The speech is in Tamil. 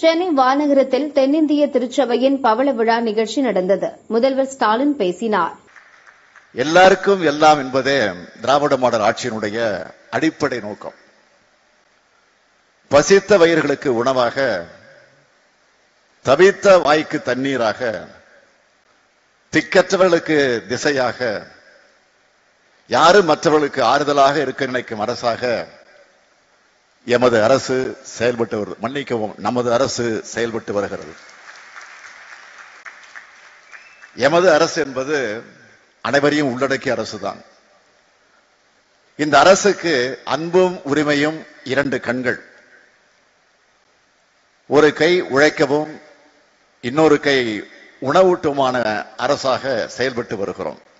சென்னை வானகரத்தில் தென்னிந்திய திருச்சபையின் பவள விழா நிகழ்ச்சி நடந்தது முதல்வர் ஸ்டாலின் பேசினார் எல்லாருக்கும் எல்லாம் என்பதே திராவிட மாடல் ஆட்சியினுடைய அடிப்படை நோக்கம் பசித்த வயிர்களுக்கு உணவாக தவித்த வாய்க்கு தண்ணீராக திக்கற்றவர்களுக்கு திசையாக யாரும் மற்றவர்களுக்கு ஆறுதலாக இருக்க நினைக்கும் அரசாக எமது அரசு செயல்பட்டு வருது மன்னிக்கவும் நமது அரசு செயல்பட்டு வருகிறது எமது அரசு என்பது அனைவரையும் உள்ளடக்கிய அரசுதான் இந்த அரசுக்கு அன்பும் உரிமையும் இரண்டு கண்கள் ஒரு கை உழைக்கவும் இன்னொரு கை உணவூட்டுமான அரசாக செயல்பட்டு வருகிறோம்